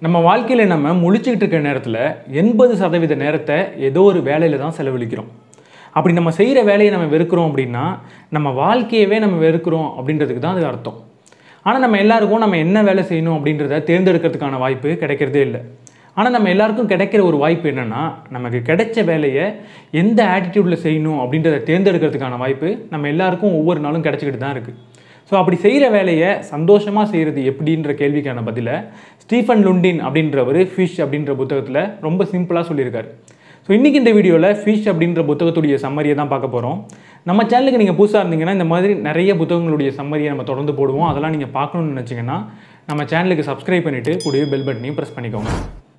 நம்ம வாழ்க்கையில் நம்ம முழிச்சுக்கிட்டு இருக்க நேரத்தில் எண்பது சதவீத நேரத்தை ஏதோ ஒரு வேலையில் தான் செலவழிக்கிறோம் அப்படி நம்ம செய்கிற வேலையை நம்ம வெறுக்கிறோம் அப்படின்னா நம்ம வாழ்க்கையவே நம்ம வெறுக்கிறோம் அப்படின்றதுக்கு தான் அது அர்த்தம் ஆனால் நம்ம எல்லாருக்கும் நம்ம என்ன வேலை செய்யணும் அப்படின்றத தேர்ந்தெடுக்கிறதுக்கான வாய்ப்பு கிடைக்கிறதே இல்லை ஆனால் நம்ம எல்லாருக்கும் கிடைக்கிற ஒரு வாய்ப்பு என்னென்னா நமக்கு கிடைச்ச வேலையை எந்த ஆட்டிடியூடில் செய்யணும் அப்படின்றத தேர்ந்தெடுக்கிறதுக்கான வாய்ப்பு நம்ம எல்லாருக்கும் ஒவ்வொரு நாளும் கிடைச்சிக்கிட்டு தான் இருக்குது ஸோ அப்படி செய்கிற வேலையை சந்தோஷமாக செய்கிறது எப்படின்ற கேள்விக்கான பதிலை ஸ்டீஃபன் லுண்டின் அப்படின்றவர் ஃபிஷ் அப்படின்ற புத்தகத்தில் ரொம்ப சிம்பிளாக சொல்லியிருக்காரு ஸோ இன்றைக்கி இந்த வீடியோவில் ஃபிஷ் அப்படின்ற புத்தகத்துடைய சம்மரியை தான் பார்க்க போகிறோம் நம்ம சேனலுக்கு நீங்கள் புதுசாக இருந்தீங்கன்னா இந்த மாதிரி நிறைய புத்தகங்களுடைய சம்மரியை நம்ம தொடர்ந்து போடுவோம் அதெல்லாம் நீங்கள் பார்க்கணும்னு நினச்சிங்கன்னா நம்ம சேனலுக்கு சப்ஸ்கிரைப் பண்ணிவிட்டு கூடவே பெல் பட்டனையும் ப்ரெஸ் பண்ணிக்கோங்க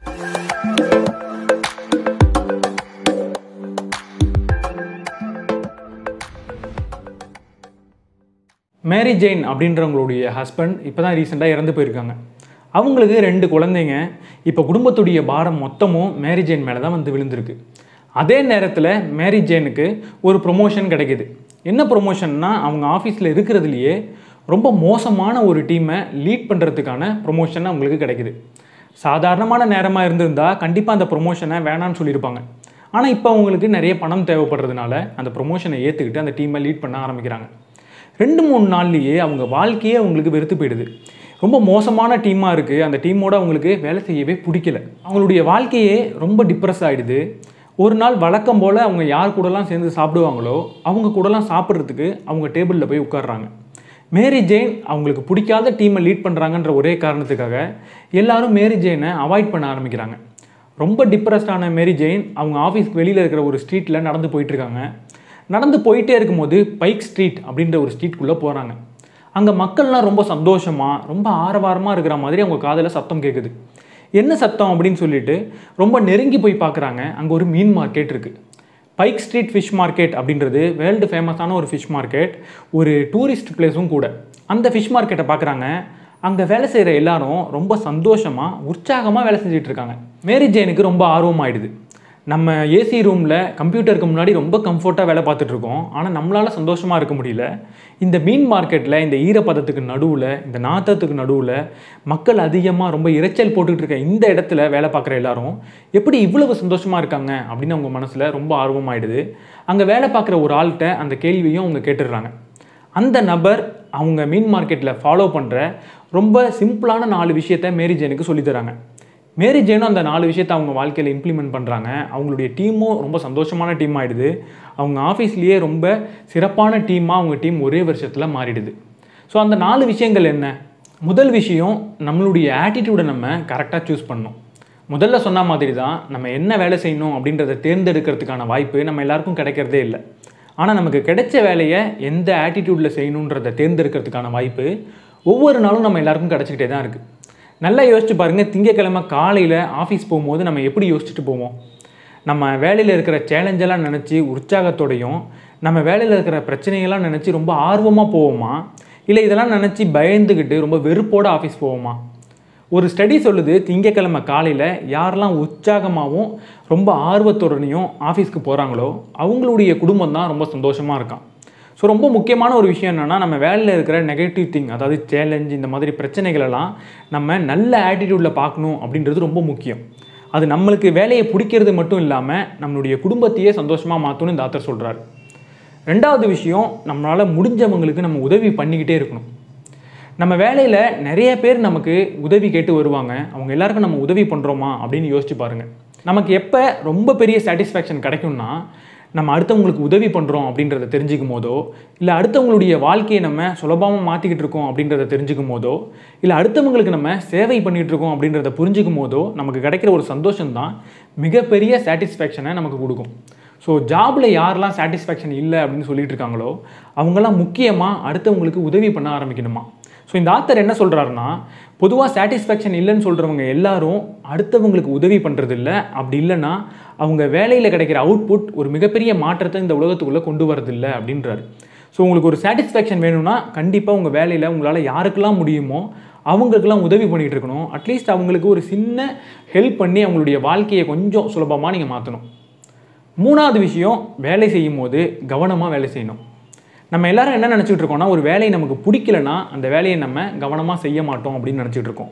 மேரி ஜெயின் அப்படின்றவங்களுடைய ஹஸ்பண்ட் இப்போ தான் ரீசெண்டாக இறந்து போயிருக்காங்க அவங்களுக்கு ரெண்டு குழந்தைங்க இப்போ குடும்பத்துடைய பாரம் மொத்தமும் மேரி ஜெயின் மேலே தான் வந்து விழுந்திருக்கு அதே நேரத்தில் மேரி ஜெயினுக்கு ஒரு ப்ரொமோஷன் கிடைக்குது என்ன ப்ரொமோஷன்னா அவங்க ஆஃபீஸில் இருக்கிறதுலையே ரொம்ப மோசமான ஒரு டீமை லீட் பண்ணுறதுக்கான ப்ரொமோஷன் அவங்களுக்கு கிடைக்குது சாதாரணமான நேரமாக இருந்திருந்தால் கண்டிப்பாக அந்த ப்ரொமோஷனை வேணான்னு சொல்லியிருப்பாங்க ஆனால் இப்போ அவங்களுக்கு நிறைய பணம் தேவைப்படுறதுனால அந்த ப்ரொமோஷனை ஏற்றுக்கிட்டு அந்த டீமை லீட் பண்ண ஆரம்பிக்கிறாங்க ரெண்டு மூணு நாள்லேயே அவங்க வாழ்க்கையே அவங்களுக்கு வெறுத்து போயிடுது ரொம்ப மோசமான டீமாக இருக்குது அந்த டீமோட அவங்களுக்கு வேலை செய்யவே பிடிக்கல அவங்களுடைய வாழ்க்கையே ரொம்ப டிப்ரெஸ் ஆகிடுது ஒரு நாள் வழக்கம் போல் அவங்க யார் கூடலாம் சேர்ந்து சாப்பிடுவாங்களோ அவங்க கூடலாம் சாப்பிட்றதுக்கு அவங்க டேபிளில் போய் உட்காடுறாங்க மேரி ஜெயின் அவங்களுக்கு பிடிக்காத டீமை லீட் பண்ணுறாங்கன்ற ஒரே காரணத்துக்காக எல்லாரும் மேரி ஜெயினை அவாய்ட் பண்ண ஆரம்பிக்கிறாங்க ரொம்ப டிப்ரெஸ்டான மேரி ஜெயின் அவங்க ஆஃபீஸ்க்கு வெளியில் இருக்கிற ஒரு ஸ்ட்ரீட்டில் நடந்து போயிட்டுருக்காங்க நடந்து போயிட்டே இருக்கும்போது பைக் ஸ்ட்ரீட் அப்படின்ற ஒரு ஸ்ட்ரீட்குள்ளே போகிறாங்க அங்கே மக்கள்லாம் ரொம்ப சந்தோஷமாக ரொம்ப ஆரவாரமாக இருக்கிற மாதிரி அவங்க காதில் சத்தம் கேட்குது என்ன சத்தம் அப்படின்னு சொல்லிட்டு ரொம்ப நெருங்கி போய் பார்க்குறாங்க அங்கே ஒரு மீன் மார்க்கெட் இருக்குது பைக் ஸ்ட்ரீட் ஃபிஷ் மார்க்கெட் அப்படின்றது வேர்ல்டு ஃபேமஸான ஒரு ஃபிஷ் மார்க்கெட் ஒரு டூரிஸ்ட் பிளேஸும் கூட அந்த ஃபிஷ் மார்க்கெட்டை பார்க்குறாங்க அங்கே வேலை செய்கிற எல்லாரும் ரொம்ப சந்தோஷமாக உற்சாகமாக வேலை செஞ்சுட்டு இருக்காங்க மேரி ஜெயினுக்கு ரொம்ப ஆர்வமாயிடுது நம்ம ஏசி ரூமில் கம்ப்யூட்டருக்கு முன்னாடி ரொம்ப கம்ஃபர்ட்டாக வேலை பார்த்துட்ருக்கோம் ஆனால் நம்மளால் சந்தோஷமாக இருக்க முடியல இந்த மீன் மார்க்கெட்டில் இந்த ஈரப்பதத்துக்கு நடுவில் இந்த நாத்தத்துக்கு நடுவில் மக்கள் அதிகமாக ரொம்ப இரைச்சல் போட்டுக்கிட்டு இருக்க இந்த இடத்துல வேலை பார்க்குற எல்லாரும் எப்படி இவ்வளவு சந்தோஷமாக இருக்காங்க அப்படின்னு அவங்க மனசில் ரொம்ப ஆர்வமாயிடுது அங்கே வேலை பார்க்குற ஒரு ஆள்கிட்ட அந்த கேள்வியும் அவங்க கேட்டுடுறாங்க அந்த நபர் அவங்க மீன் மார்க்கெட்டில் ஃபாலோ பண்ணுற ரொம்ப சிம்பிளான நாலு விஷயத்த மேரி ஜெயினுக்கு சொல்லித்தராங்க மேரி ஜெயினும் அந்த நாலு விஷயத்தை அவங்க வாழ்க்கையில் இம்ப்ளிமெண்ட் பண்ணுறாங்க அவங்களுடைய டீமும் ரொம்ப சந்தோஷமான டீம் ஆகிடுது அவங்க ஆஃபீஸ்லேயே ரொம்ப சிறப்பான டீமாக அவங்க டீம் ஒரே வருஷத்தில் மாறிடுது ஸோ அந்த நாலு விஷயங்கள் என்ன முதல் விஷயம் நம்மளுடைய ஆட்டிடியூடை நம்ம கரெக்டாக சூஸ் பண்ணணும் முதல்ல சொன்ன மாதிரி தான் நம்ம என்ன வேலை செய்யணும் அப்படின்றத தேர்ந்தெடுக்கிறதுக்கான வாய்ப்பு நம்ம எல்லாருக்கும் கிடைக்கிறதே இல்லை ஆனால் நமக்கு கிடைச்ச வேலையை எந்த ஆட்டிடியூடில் செய்யணுன்றதை தேர்ந்தெடுக்கிறதுக்கான வாய்ப்பு ஒவ்வொரு நாளும் நம்ம எல்லாருக்கும் கிடச்சிக்கிட்டே தான் இருக்குது நல்லா யோசிச்சு பாருங்கள் திங்கக்கிழமை காலையில் ஆஃபீஸ் போகும்போது நம்ம எப்படி யோசிச்சுட்டு போவோம் நம்ம வேலையில் இருக்கிற சேலஞ்செல்லாம் நினச்சி உற்சாகத்தோடையும் நம்ம வேலையில் இருக்கிற பிரச்சனைகள்லாம் நினச்சி ரொம்ப ஆர்வமாக போவோமா இல்லை இதெல்லாம் நினச்சி பயந்துக்கிட்டு ரொம்ப வெறுப்போடு ஆஃபீஸ் போவோமா ஒரு ஸ்டடி சொல்லுது திங்கக்கிழமை காலையில் யாரெல்லாம் உற்சாகமாகவும் ரொம்ப ஆர்வத்துடனையும் ஆஃபீஸ்க்கு போகிறாங்களோ அவங்களுடைய குடும்பம் தான் ரொம்ப சந்தோஷமாக இருக்கான் ஸோ ரொம்ப முக்கியமான ஒரு விஷயம் என்னென்னா நம்ம வேலையில் இருக்கிற நெகட்டிவ் திங் அதாவது சேலஞ்ச் இந்த மாதிரி பிரச்சனைகளெல்லாம் நம்ம நல்ல ஆட்டிடியூடில் பார்க்கணும் அப்படின்றது ரொம்ப முக்கியம் அது நம்மளுக்கு வேலையை பிடிக்கிறது மட்டும் இல்லாமல் நம்மளுடைய குடும்பத்தையே சந்தோஷமாக மாற்றணும்னு இந்த ஆத்தர் சொல்கிறார் ரெண்டாவது விஷயம் நம்மளால் முடிஞ்சவங்களுக்கு நம்ம உதவி பண்ணிக்கிட்டே இருக்கணும் நம்ம வேலையில் நிறைய பேர் நமக்கு உதவி கேட்டு வருவாங்க அவங்க எல்லாருக்கும் நம்ம உதவி பண்ணுறோமா அப்படின்னு யோசிச்சு பாருங்கள் நமக்கு எப்போ ரொம்ப பெரிய சாட்டிஸ்ஃபேக்ஷன் கிடைக்கும்னா நம்ம அடுத்தவங்களுக்கு உதவி பண்ணுறோம் அப்படின்றத தெரிஞ்சுக்கும் போதோ இல்லை அடுத்தவங்களுடைய வாழ்க்கையை நம்ம சுலபமாக மாற்றிக்கிட்டு இருக்கோம் அப்படின்றத தெரிஞ்சுக்கும் போதோ இல்லை அடுத்தவங்களுக்கு நம்ம சேவை பண்ணிகிட்டு இருக்கோம் அப்படின்றத புரிஞ்சுக்கும் போதோ நமக்கு கிடைக்கிற ஒரு சந்தோஷம் தான் மிகப்பெரிய சாட்டிஸ்ஃபேக்ஷனை நமக்கு கொடுக்கும் ஸோ ஜாபில் யாரெல்லாம் சாட்டிஸ்ஃபேக்ஷன் இல்லை அப்படின்னு சொல்லிட்டு இருக்காங்களோ அவங்கெல்லாம் முக்கியமாக அடுத்தவங்களுக்கு உதவி பண்ண ஆரம்பிக்கணுமா ஸோ இந்த ஆத்தர் என்ன சொல்கிறாருன்னா பொதுவாக சாட்டிஸ்ஃபேக்ஷன் இல்லைன்னு சொல்கிறவங்க எல்லாரும் அடுத்தவங்களுக்கு உதவி பண்ணுறது இல்லை அப்படி இல்லைன்னா அவங்க வேலையில் கிடைக்கிற அவுட்புட் ஒரு மிகப்பெரிய மாற்றத்தை இந்த உலகத்துக்குள்ளே கொண்டு வரதில்லை அப்படின்றாரு ஸோ உங்களுக்கு ஒரு சாட்டிஸ்ஃபேக்ஷன் வேணும்னா கண்டிப்பாக உங்கள் வேலையில் உங்களால் யாருக்கெல்லாம் முடியுமோ அவங்களுக்கெல்லாம் உதவி பண்ணிகிட்டு இருக்கணும் அட்லீஸ்ட் அவங்களுக்கு ஒரு சின்ன ஹெல்ப் பண்ணி அவங்களுடைய வாழ்க்கையை கொஞ்சம் சுலபமாக நீங்கள் மாற்றணும் மூணாவது விஷயம் வேலை செய்யும் போது கவனமாக வேலை செய்யணும் நம்ம எல்லாரும் என்ன நினச்சிட்டு இருக்கோம்னா ஒரு வேலையை நமக்கு பிடிக்கலனா அந்த வேலையை நம்ம கவனமாக செய்ய மாட்டோம் அப்படின்னு நினச்சிட்டு இருக்கோம்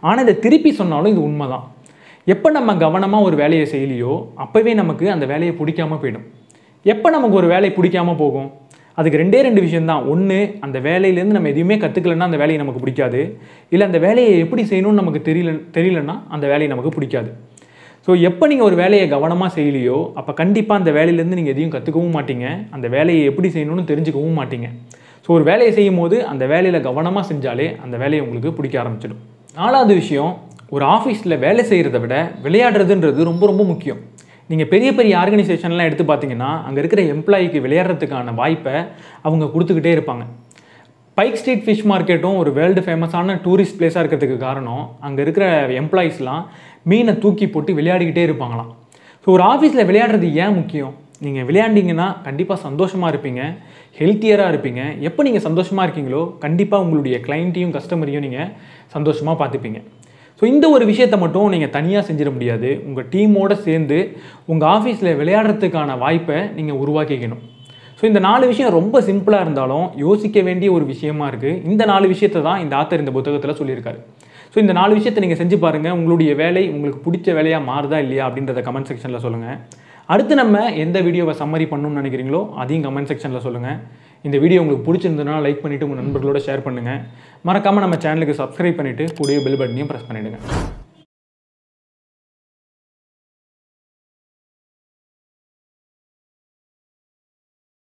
ஆனால் இதை திருப்பி சொன்னாலும் இது உண்மைதான் எப்போ நம்ம கவனமாக ஒரு வேலையை செய்யலையோ அப்போவே நமக்கு அந்த வேலையை பிடிக்காம போயிடும் எப்போ நமக்கு ஒரு வேலை பிடிக்காம போகும் அதுக்கு ரெண்டே ரெண்டு விஷயம்தான் ஒன்று அந்த வேலையிலேருந்து நம்ம எதுவுமே கற்றுக்கலன்னா அந்த வேலையை நமக்கு பிடிக்காது இல்லை அந்த வேலையை எப்படி செய்யணும்னு நமக்கு தெரியல தெரியலன்னா அந்த வேலையை நமக்கு பிடிக்காது ஸோ எப்போ நீங்கள் ஒரு வேலையை கவனமாக செய்யலையோ அப்போ கண்டிப்பாக அந்த வேலையிலேருந்து நீங்கள் எதையும் கற்றுக்கவும் மாட்டீங்க அந்த வேலையை எப்படி செய்யணும்னு தெரிஞ்சுக்கவும் மாட்டீங்க ஸோ ஒரு வேலையை செய்யும் போது அந்த வேலையில் கவனமாக செஞ்சாலே அந்த வேலையை உங்களுக்கு பிடிக்க ஆரம்பிச்சிடும் நாலாவது விஷயம் ஒரு ஆஃபீஸில் வேலை செய்கிறத விட விளையாடுறதுன்றது ரொம்ப ரொம்ப முக்கியம் நீங்கள் பெரிய பெரிய ஆர்கனைசேஷன்லாம் எடுத்து பார்த்தீங்கன்னா அங்கே இருக்கிற எம்ப்ளாயிக்கு விளையாடுறதுக்கான வாய்ப்பை அவங்க கொடுத்துக்கிட்டே இருப்பாங்க பைக் ஸ்ட்ரீட் ஃபிஷ் மார்க்கெட்டும் ஒரு வேர்ல்டு ஃபேமஸான டூரிஸ்ட் பிளேஸாக இருக்கிறதுக்கு காரணம் அங்கே இருக்கிற எம்ப்ளாயீஸ்லாம் மீனை தூக்கி போட்டு விளையாடிக்கிட்டே இருப்பாங்களாம் ஸோ ஒரு ஆஃபீஸில் விளையாடுறது ஏன் முக்கியம் நீங்கள் விளையாண்டிங்கன்னா கண்டிப்பாக சந்தோஷமாக இருப்பீங்க ஹெல்த்தியராக இருப்பீங்க எப்போ நீங்கள் சந்தோஷமாக இருக்கீங்களோ கண்டிப்பாக உங்களுடைய கிளைண்ட்டையும் கஸ்டமரையும் நீங்கள் சந்தோஷமாக பார்த்துப்பீங்க ஸோ இந்த ஒரு விஷயத்தை மட்டும் நீங்கள் தனியாக செஞ்சிட முடியாது உங்கள் டீமோடு சேர்ந்து உங்கள் ஆஃபீஸில் விளையாடுறதுக்கான வாய்ப்பை நீங்கள் உருவாக்கிக்கணும் ஸோ இந்த நாலு விஷயம் ரொம்ப சிம்பிளாக இருந்தாலும் யோசிக்க வேண்டிய ஒரு விஷயமா இருக்குது இந்த நாலு விஷயத்தை தான் இந்த ஆத்தர் இந்த புத்தகத்தில் சொல்லியிருக்காரு ஸோ இந்த நாலு விஷயத்தை நீங்கள் செஞ்சு பாருங்கள் உங்களுடைய வேலை உங்களுக்கு பிடிச்ச வேலையாக மாறுதா இல்லையா அப்படின்றத கமெண்ட் செக்ஷனில் சொல்லுங்கள் அடுத்து நம்ம எந்த வீடியோவை சம்மரி பண்ணணும்னு நினைக்கிறீங்களோ அதையும் கமெண்ட் செக்ஷனில் சொல்லுங்கள் இந்த வீடியோ உங்களுக்கு பிடிச்சிருந்ததுன்னா லைக் பண்ணிவிட்டு உங்கள் நண்பர்களோட ஷேர் பண்ணுங்கள் மறக்காமல் நம்ம சேனலுக்கு சப்ஸ்கிரைப் பண்ணிவிட்டு கூடிய பெல் பட்டனையும் ப்ரெஸ் பண்ணிவிடுங்க